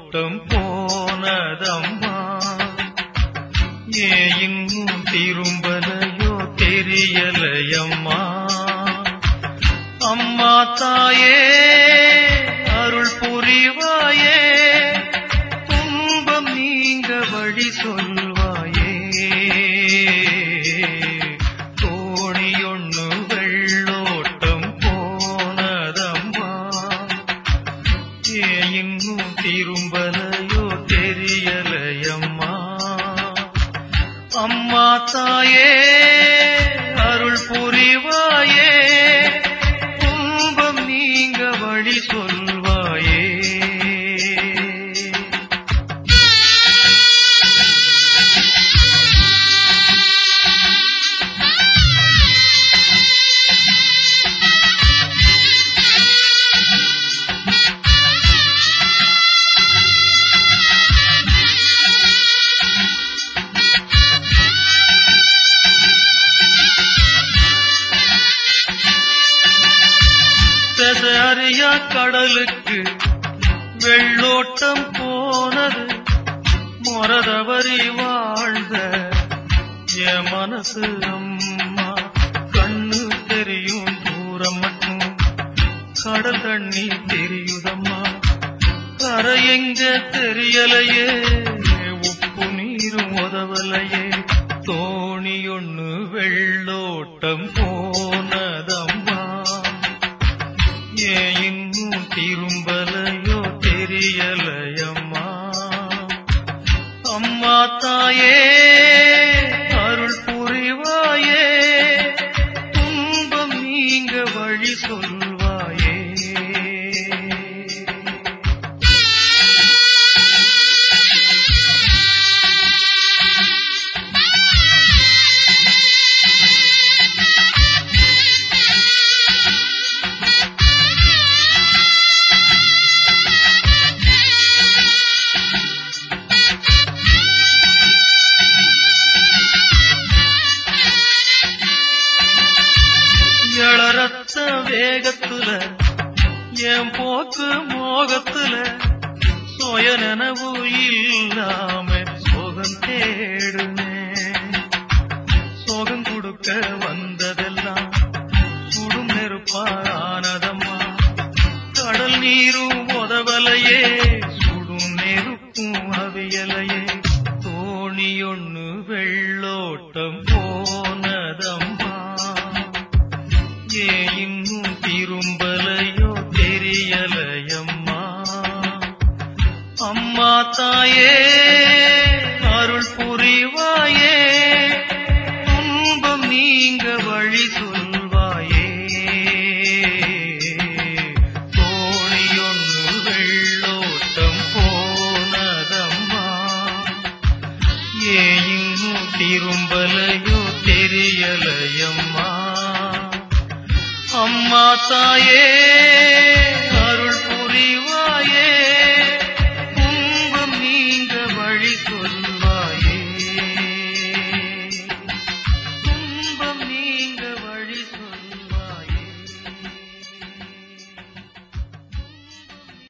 வெள்ளோட்டம் போனதம்மா ஏ இன்னும் திரும்பலையோ தெரியலையம்மா அம்மா தாயே அருள் புரிவாயே துன்பம் நீங்க வழி சொல்வாயே தோணியொன்னு வெள்ளோட்டம் போனதம்மா ஏ இன்னும் திரும்பலையோ தெரியலையம்மா அம்மா தாயே அருள் புரிவாயே துன்பம் நீங்க வழி சொல்வாயே அறியா கடலுக்கு வெள்ளோட்டம் போனது மொரதவரி வாழ்ந்த என் மனசு அம்மா கண்ணு தெரியும் தூரம் மட்டும் கடல் தண்ணி தெரியுதம்மா கரை எங்க தெரியலையே உப்பு நீரும் உதவலையே தோணி ஒண்ணு வெள்ளோட்டம் போனதம்மா ஏன் இன்னும் திரும்பலையோ தெரியலையம்மா அம்மா தாயே அருள் புரிவாயே துன்பம் நீங்க வழி சொல்வாயே எழரத்த வேகத்துல என் போக்கு மோகத்துல சுய நினைவு இல்லாம சோகம் தேடுனே சோகம் கொடுக்க வந்ததெல்லாம் சுடும் நெருப்பானதம்மா கடல் நீரும் உதவலையே சுடும் நெருப்பும் அவியலையே தோணியொன்னு வெள்ளோட்டம் போனதம்மா ஏ இன்னும் திரும்பலையோ தெரியலையம்மா அம்மா தாயே அருள் புரிவாயே துன்பம் நீங்க வழி சொல்வாயே தோணியொன்னு வெள்ளோட்டம் போனதம்மா ஏ இன்னும் திரும்பலையோ தெரியலையம்மா அம்மா தாயே